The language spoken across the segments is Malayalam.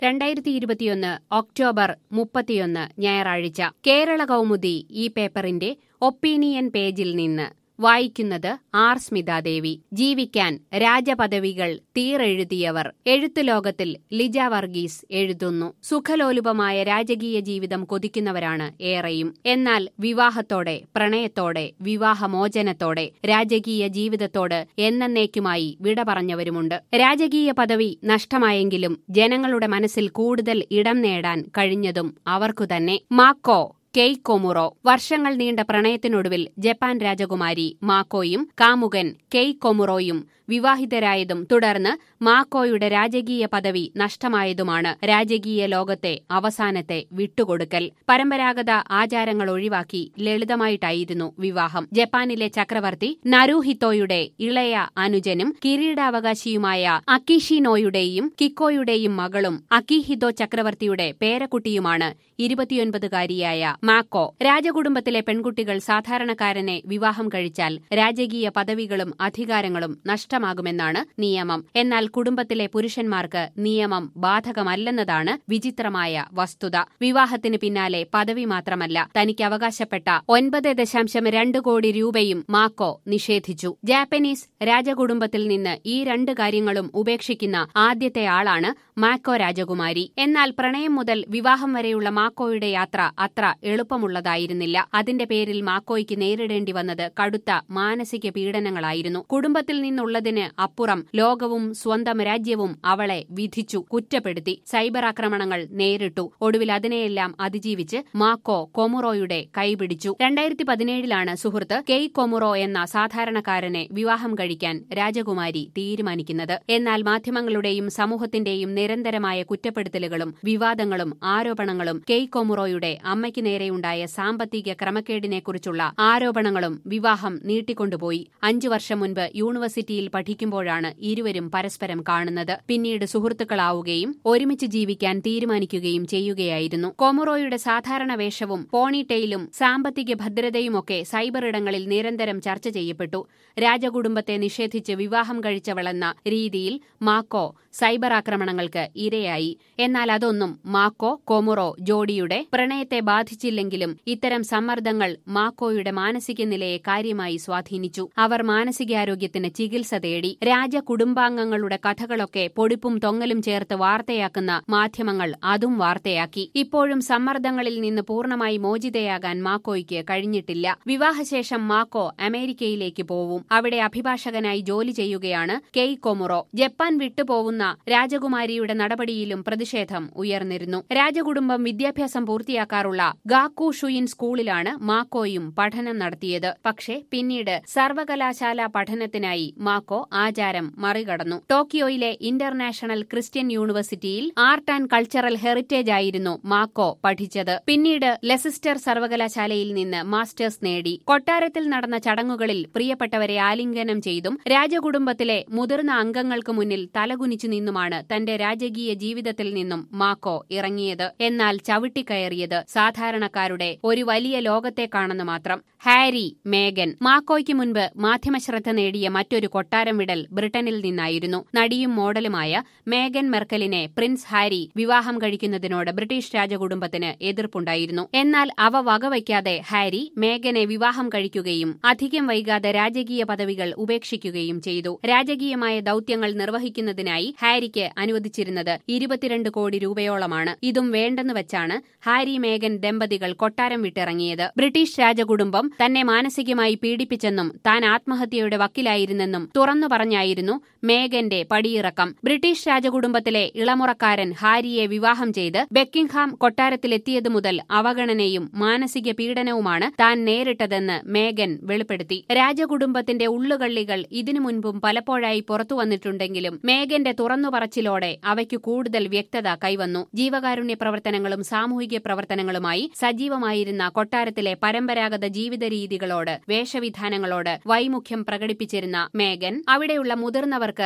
രണ്ടായിരത്തി ഇരുപത്തിയൊന്ന് ഒക്ടോബർ മുപ്പത്തിയൊന്ന് ഞായറാഴ്ച കേരള കൗമുദി ഈ പേപ്പറിന്റെ ഒപ്പീനിയൻ പേജിൽ നിന്ന് വായിക്കുന്നത് ആർ സ്മിതാദേവി ജീവിക്കാൻ രാജപദവികൾ തീറെഴുതിയവർ എഴുത്തുലോകത്തിൽ ലിജ വർഗീസ് എഴുതുന്നു സുഖലോലുപമായ രാജകീയ ജീവിതം കൊതിക്കുന്നവരാണ് ഏറെയും എന്നാൽ വിവാഹത്തോടെ പ്രണയത്തോടെ വിവാഹമോചനത്തോടെ രാജകീയ ജീവിതത്തോട് എന്നേക്കുമായി വിട പറഞ്ഞവരുമുണ്ട് രാജകീയ പദവി നഷ്ടമായെങ്കിലും ജനങ്ങളുടെ മനസ്സിൽ കൂടുതൽ ഇടം നേടാൻ കഴിഞ്ഞതും അവർക്കു തന്നെ മാക്കോ കെയ്കൊമുറോ വർഷങ്ങൾ നീണ്ട പ്രണയത്തിനൊടുവിൽ ജപ്പാൻ രാജകുമാരി മാക്കോയും കാമുകൻ കെയ്കൊമുറോയും വിവാഹിതരായതും തുടർന്ന് മാക്കോയുടെ രാജകീയ പദവി നഷ്ടമായതുമാണ് രാജകീയ ലോകത്തെ അവസാനത്തെ വിട്ടുകൊടുക്കൽ പരമ്പരാഗത ആചാരങ്ങൾ ഒഴിവാക്കി ലളിതമായിട്ടായിരുന്നു വിവാഹം ജപ്പാനിലെ ചക്രവർത്തി നരൂഹിത്തോയുടെ ഇളയ അനുജനും കിരീടാവകാശിയുമായ അക്കിഷിനോയുടെയും കിക്കോയുടെയും മകളും അക്കിഹിതോ ചക്രവർത്തിയുടെ പേരക്കുട്ടിയുമാണ് ഇരുപത്തിയൊൻപതുകാരിയായ മാക്കോ രാജകുടുംബത്തിലെ പെൺകുട്ടികൾ സാധാരണക്കാരനെ വിവാഹം കഴിച്ചാൽ രാജകീയ പദവികളും അധികാരങ്ങളും നഷ്ടമാകുമെന്നാണ് നിയമം എന്നാൽ കുടുംബത്തിലെ പുരുഷന്മാർക്ക് നിയമം ബാധകമല്ലെന്നതാണ് വിചിത്രമായ വസ്തുത വിവാഹത്തിന് പിന്നാലെ പദവി മാത്രമല്ല തനിക്ക് അവകാശപ്പെട്ട ഒൻപത് ദശാംശം രണ്ട് കോടി രൂപയും മാക്കോ നിഷേധിച്ചു ജാപ്പനീസ് രാജകുടുംബത്തിൽ നിന്ന് ഈ രണ്ട് കാര്യങ്ങളും ഉപേക്ഷിക്കുന്ന ആദ്യത്തെ ആളാണ് മാക്കോ രാജകുമാരി എന്നാൽ പ്രണയം മുതൽ വിവാഹം വരെയുള്ള മാക്കോയുടെ യാത്ര അത്ര എളുപ്പമുള്ളതായിരുന്നില്ല അതിന്റെ പേരിൽ മാക്കോയ്ക്ക് നേരിടേണ്ടി വന്നത് കടുത്ത മാനസിക പീഡനങ്ങളായിരുന്നു കുടുംബത്തിൽ നിന്നുള്ളതിന് അപ്പുറം ലോകവും സ്വന്തം രാജ്യവും അവളെ വിധിച്ചു കുറ്റപ്പെടുത്തി സൈബർ ആക്രമണങ്ങൾ നേരിട്ടു ഒടുവിൽ അതിനെയെല്ലാം അതിജീവിച്ച് മാക്കോ കൊമുറോയുടെ കൈപിടിച്ചു രണ്ടായിരത്തി പതിനേഴിലാണ് സുഹൃത്ത് കെയ് കൊമുറോ എന്ന സാധാരണക്കാരനെ വിവാഹം കഴിക്കാൻ രാജകുമാരി തീരുമാനിക്കുന്നത് എന്നാൽ മാധ്യമങ്ങളുടെയും സമൂഹത്തിന്റെയും നിരന്തരമായ കുറ്റപ്പെടുത്തലുകളും വിവാദങ്ങളും ആരോപണങ്ങളും കെയ് കൊമുറോയുടെ അമ്മയ്ക്ക് നേരെയുണ്ടായ സാമ്പത്തിക ക്രമക്കേടിനെക്കുറിച്ചുള്ള ആരോപണങ്ങളും വിവാഹം നീട്ടിക്കൊണ്ടുപോയി അഞ്ചു വർഷം മുൻപ് യൂണിവേഴ്സിറ്റിയിൽ പഠിക്കുമ്പോഴാണ് ഇരുവരും പരസ്പരം കാണുന്നത് പിന്നീട് സുഹൃത്തുക്കളാവുകയും ഒരുമിച്ച് ജീവിക്കാൻ തീരുമാനിക്കുകയും ചെയ്യുകയായിരുന്നു കൊമുറോയുടെ സാധാരണ വേഷവും പോണിടെയിലും സാമ്പത്തിക ഭദ്രതയുമൊക്കെ സൈബർ ഇടങ്ങളിൽ നിരന്തരം ചർച്ച ചെയ്യപ്പെട്ടു രാജകുടുംബത്തെ നിഷേധിച്ച് വിവാഹം കഴിച്ചവളെന്ന രീതിയിൽ മാക്കോ സൈബർ ആക്രമണങ്ങൾക്ക് ഇരയായി എന്നാൽ അതൊന്നും മാക്കോ കൊമുറോ ജോഡിയുടെ പ്രണയത്തെ ബാധിച്ചില്ലെങ്കിലും ഇത്തരം സമ്മർദ്ദങ്ങൾ മാക്കോയുടെ മാനസിക നിലയെ കാര്യമായി സ്വാധീനിച്ചു അവർ മാനസികാരോഗ്യത്തിന് ചികിത്സ തേടി രാജകുടുംബാംഗങ്ങളുടെ കഥകളൊക്കെ പൊടിപ്പും തൊങ്ങലും ചേർത്ത് വാർത്തയാക്കുന്ന മാധ്യമങ്ങൾ അതും വാർത്തയാക്കി ഇപ്പോഴും സമ്മർദ്ദങ്ങളിൽ നിന്ന് പൂർണ്ണമായി മോചിതയാകാൻ മാക്കോയ്ക്ക് കഴിഞ്ഞിട്ടില്ല വിവാഹശേഷം മാക്കോ അമേരിക്കയിലേക്ക് പോവും അവിടെ അഭിഭാഷകനായി ജോലി ചെയ്യുകയാണ് കെയ് കൊമുറോ ജപ്പാൻ വിട്ടുപോകുന്ന രാജകുമാരിയുടെ നടപടിയിലും പ്രതിഷേധം ഉയർന്നിരുന്നു രാജകുടുംബം വിദ്യാഭ്യാസം പൂർത്തിയാക്കാറുള്ള ഗാക്കു ഷുയിൻ സ്കൂളിലാണ് മാക്കോയും പഠനം നടത്തിയത് പക്ഷേ പിന്നീട് സർവകലാശാല പഠനത്തിനായി മാക്കോ ആചാരം മറികടന്നു ടോക്കിയോയിലെ ഇന്റർനാഷണൽ ക്രിസ്ത്യൻ യൂണിവേഴ്സിറ്റിയിൽ ആർട്ട് ആൻഡ് കൾച്ചറൽ ഹെറിറ്റേജ് ആയിരുന്നു മാക്കോ പഠിച്ചത് പിന്നീട് ലെസിസ്റ്റർ സർവകലാശാലയിൽ നിന്ന് മാസ്റ്റേഴ്സ് നേടി കൊട്ടാരത്തിൽ നടന്ന ചടങ്ങുകളിൽ പ്രിയപ്പെട്ടവരെ ആലിംഗനം ചെയ്തും രാജകുടുംബത്തിലെ മുതിർന്ന അംഗങ്ങൾക്ക് മുന്നിൽ തലകുനിച്ചു നിന്നുമാണ് തന്റെ രാജകീയ ജീവിതത്തിൽ നിന്നും മാക്കോ ഇറങ്ങിയത് എന്നാൽ ചവിട്ടിക്കയറിയത് സാധാരണക്കാരുടെ ഒരു വലിയ ലോകത്തേക്കാണെന്ന് മാത്രം ഹാരി മേഗൻ മാക്കോയ്ക്ക് മുൻപ് മാധ്യമശ്രദ്ധ നേടിയ മറ്റൊരു കൊട്ടാരം വിടൽ ബ്രിട്ടനിൽ നിന്നായിരുന്നു നടിയും മോഡലുമായ മേഗൻ മെർക്കലിനെ പ്രിൻസ് ഹാരി വിവാഹം കഴിക്കുന്നതിനോട് ബ്രിട്ടീഷ് രാജകുടുംബത്തിന് എതിർപ്പുണ്ടായിരുന്നു എന്നാൽ അവ വകവയ്ക്കാതെ ഹാരി മേഗനെ വിവാഹം കഴിക്കുകയും അധികം വൈകാതെ രാജകീയ പദവികൾ ഉപേക്ഷിക്കുകയും ചെയ്തു രാജകീയമായ ദൌത്യങ്ങൾ നിർവഹിക്കുന്നതിനായി ഹാരിക്ക് അനുവദിച്ചിരുന്നത് ഇരുപത്തിരണ്ട് കോടി രൂപയോളമാണ് ഇതും വേണ്ടെന്ന് വെച്ചാണ് ഹാരി മേഗൻ ദമ്പതികൾ കൊട്ടാരം വിട്ടിറങ്ങിയത് ബ്രിട്ടീഷ് രാജകുടുംബം തന്നെ മാനസികമായി പീഡിപ്പിച്ചെന്നും താൻ ആത്മഹത്യയുടെ വക്കിലായിരുന്നെന്നും തുറന്നു പറഞ്ഞായിരുന്നു മേഗന്റെ പടിയിറക്കം ബ്രിട്ടീഷ് രാജകുടുംബത്തിലെ ഇളമുറക്കാരൻ ഹാരിയെ വിവാഹം ചെയ്ത് ബെക്കിംഗ്ഹാം കൊട്ടാരത്തിലെത്തിയതു മുതൽ അവഗണനയും മാനസിക പീഡനവുമാണ് താൻ നേരിട്ടതെന്ന് മേഗൻ വെളിപ്പെടുത്തി രാജകുടുംബത്തിന്റെ ഉള്ളുകള്ളികൾ ഇതിനു മുൻപും പലപ്പോഴായി പുറത്തു വന്നിട്ടുണ്ടെങ്കിലും മേഗന്റെ തുറന്നുപറച്ചിലോടെ അവയ്ക്ക് കൂടുതൽ വ്യക്തത കൈവന്നു ജീവകാരുണ്യ പ്രവർത്തനങ്ങളും സാമൂഹിക പ്രവർത്തനങ്ങളുമായി സജീവമായിരുന്ന കൊട്ടാരത്തിലെ പരമ്പരാഗത ജീവിത രീതികളോട് വേഷവിധാനങ്ങളോട് വൈമുഖ്യം പ്രകടിപ്പിച്ചിരുന്ന മേഗൻ അവിടെയുള്ള മുതിർന്നവർക്ക്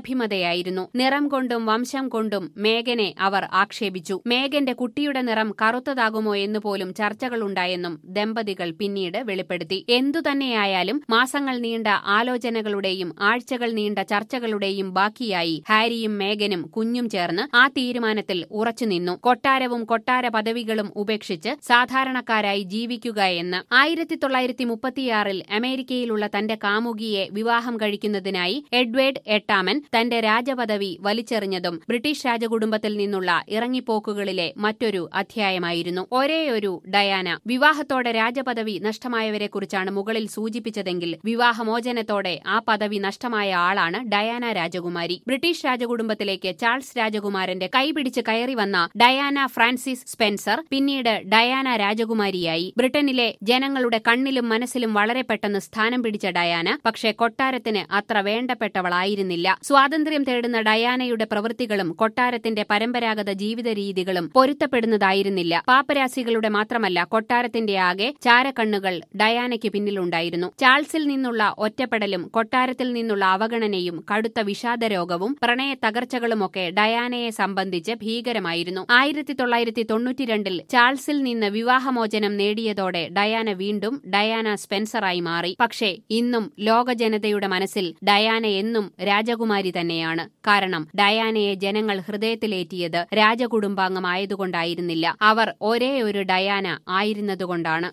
നിരഭിമതയായിരുന്നു നിറം കൊണ്ടും വംശം കൊണ്ടും മേഗനെ അവർ ആക്ഷേപിച്ചു മേഗന്റെ കുട്ടിയുടെ നിറം കറുത്തതാകുമോ എന്ന് പോലും ചർച്ചകളുണ്ടായെന്നും ദമ്പതികൾ പിന്നീട് വെളിപ്പെടുത്തി എന്തുതന്നെയായാലും മാസങ്ങൾ നീണ്ട ആലോചനകളുടെയും ആഴ്ചകൾ നീണ്ട ചർച്ചകളുടെയും ബാക്കിയായി ഹാരിയും മേഗനും കുഞ്ഞും ചേർന്ന് ആ തീരുമാനത്തിൽ ഉറച്ചുനിന്നു കൊട്ടാരവും കൊട്ടാര പദവികളും ഉപേക്ഷിച്ച് സാധാരണക്കാരായി ജീവിക്കുക എന്ന് ആയിരത്തി തൊള്ളായിരത്തി മുപ്പത്തിയാറിൽ അമേരിക്കയിലുള്ള തന്റെ കാമുകിയെ വിവാഹം കഴിക്കുന്നതിനായി എഡ്വേർഡ് എട്ടാമൻ തന്റെ രാജപദവി വലിച്ചെറിഞ്ഞതും ബ്രിട്ടീഷ് രാജകുടുംബത്തിൽ നിന്നുള്ള ഇറങ്ങിപ്പോക്കുകളിലെ മറ്റൊരു അധ്യായമായിരുന്നു ഒരേയൊരു ഡയാന വിവാഹത്തോടെ രാജപദവി നഷ്ടമായവരെക്കുറിച്ചാണ് മുകളിൽ സൂചിപ്പിച്ചതെങ്കിൽ വിവാഹമോചനത്തോടെ ആ പദവി നഷ്ടമായ ആളാണ് ഡയാന രാജകുമാരി ബ്രിട്ടീഷ് രാജകുടുംബത്തിലേക്ക് ചാൾസ് രാജകുമാരന്റെ കൈപിടിച്ച് കയറി വന്ന ഡയാന ഫ്രാൻസിസ് സ്പെൻസർ പിന്നീട് ഡയാന രാജകുമാരിയായി ബ്രിട്ടനിലെ ജനങ്ങളുടെ കണ്ണിലും മനസ്സിലും വളരെ പെട്ടെന്ന് സ്ഥാനം പിടിച്ച ഡയാന പക്ഷേ കൊട്ടാരത്തിന് അത്ര വേണ്ടപ്പെട്ടവളായിരുന്നില്ല സ്വാതന്ത്ര്യം തേടുന്ന ഡയാനയുടെ പ്രവൃത്തികളും കൊട്ടാരത്തിന്റെ പരമ്പരാഗത ജീവിത രീതികളും പൊരുത്തപ്പെടുന്നതായിരുന്നില്ല പാപ്പരാസികളുടെ മാത്രമല്ല കൊട്ടാരത്തിന്റെ ആകെ ചാരക്കണ്ണുകൾ ഡയാനയ്ക്ക് പിന്നിലുണ്ടായിരുന്നു ചാൾസിൽ നിന്നുള്ള ഒറ്റപ്പെടലും കൊട്ടാരത്തിൽ നിന്നുള്ള അവഗണനയും കടുത്ത വിഷാദരോഗവും പ്രണയ തകർച്ചകളുമൊക്കെ ഡയാനയെ സംബന്ധിച്ച് ഭീകരമായിരുന്നു ആയിരത്തി തൊള്ളായിരത്തി തൊണ്ണൂറ്റിരണ്ടിൽ ചാൾസിൽ നിന്ന് വിവാഹമോചനം നേടിയതോടെ ഡയാന വീണ്ടും ഡയാന സ്പെൻസറായി മാറി പക്ഷേ ഇന്നും ലോക ജനതയുടെ മനസ്സിൽ ഡയാന എന്നും രാജകുമാരി തന്നെയാണ് കാരണം ഡയാനയെ ജനങ്ങൾ ഹൃദയത്തിലേറ്റിയത് രാജകുടുംബാംഗമായതുകൊണ്ടായിരുന്നില്ല അവർ ഒരേ ഒരു ഡയാന ആയിരുന്നതുകൊണ്ടാണ്